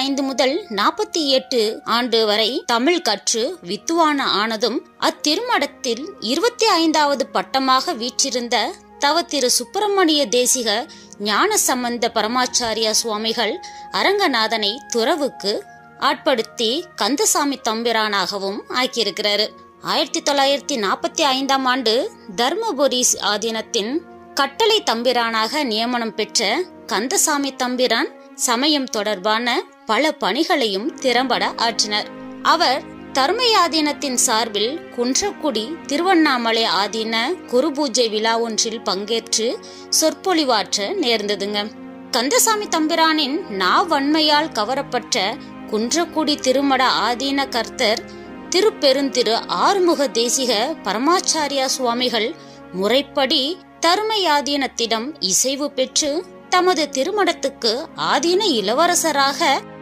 ஐந்து முதல் நாற்பத்தி எட்டு ஆண்டு வரை தமிழ் கற்று வித்துவான ஆனதும் அத்திருமடத்தில் இருபத்தி ஐந்தாவது பட்டமாக வீற்றிருந்த தவ திரு சுப்பிரமணிய தேசிக ஞான சம்பந்த பரமாச்சாரியா சுவாமிகள் அரங்கநாதனை துறவுக்கு ஆட்படுத்தி கந்தசாமி தம்பிரானாகவும் ஆக்கியிருக்கிறாரு ஆயிரத்தி தொள்ளாயிரத்தி நாற்பத்தி ஐந்தாம் ஆண்டு தர்மபுரி ஆதீனத்தின் கட்டளை தம்பிரானாக நியமனம் பெற்ற கந்தசாமி தம்பிரான் சமயம் தொடர்பான பல பணிகளையும் திறம்பட ஆற்றினர் அவர் தர்மயாதீனத்தின் சார்பில் குன்றக்குடி திருவண்ணாமலை ஆதீன குரு பூஜை விழா ஒன்றில் பங்கேற்று சொற்பொழிவாற்ற நேர்ந்ததுங்க கந்தசாமி தம்பிரானின் நாவன்மையால் கவரப்பட்ட குன்றக்குடி திருமட ஆதீன கர்த்தர் திருப்பெருந்திரு ஆறுமுக தேசிக பரமாச்சாரியா சுவாமிகள் முறைப்படி தருமையாதீனத்திடம் இசைவு பெற்று தமது திருமடத்துக்கு ஆதீன இளவரசராக